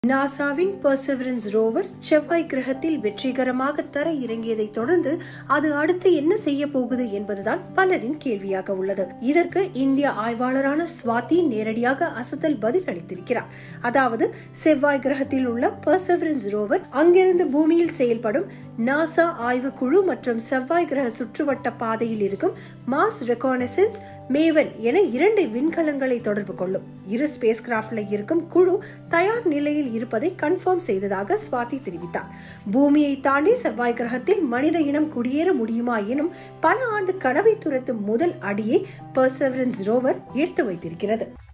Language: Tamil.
நாசாவின் பர்செவரன்ஸ் ரோவர் செவ்வாய் கிரகத்தில் வெற்றிகரமாக தர இறங்கியதை தொடர்ந்து அது அடுத்து என்ன செய்ய போகுது என்பதுதான் பலரின் கேள்வியாக உள்ளது இதற்கு இந்திய ஆய்வாளரான ஸ்வாதி நேரடியாக அசத்தல் பதில் அளித்திருக்கிறார் அதாவது செவ்வாய் கிரகத்தில் உள்ள பர்செவரன்ஸ் ரோவர் அங்கிருந்து பூமியில் செயல்படும் நாசா ஆய்வு குழு மற்றும் செவ்வாய் கிரக சுற்றுவட்ட பாதையில் இருக்கும் மாஸ் ரெகானசன்ஸ் மேவன் என இரண்டு விண்கலங்களை தொடர்பு கொள்ளும் இரு ஸ்பேஸ் கிராப்ட்ல இருக்கும் குழு தயார் நிலையில் இருப்பதை கன்ஃபார்ம் செய்ததாக ஸ்வாதி தெரிவித்தார் பூமியை தாண்டி செவ்வாய் கிரகத்தில் மனித இனம் குடியேற முடியுமா எனும் பல ஆண்டு கனவை துரத்தும் முதல் அடியை பர்செவரன்ஸ் ரோவர் எடுத்து வைத்திருக்கிறது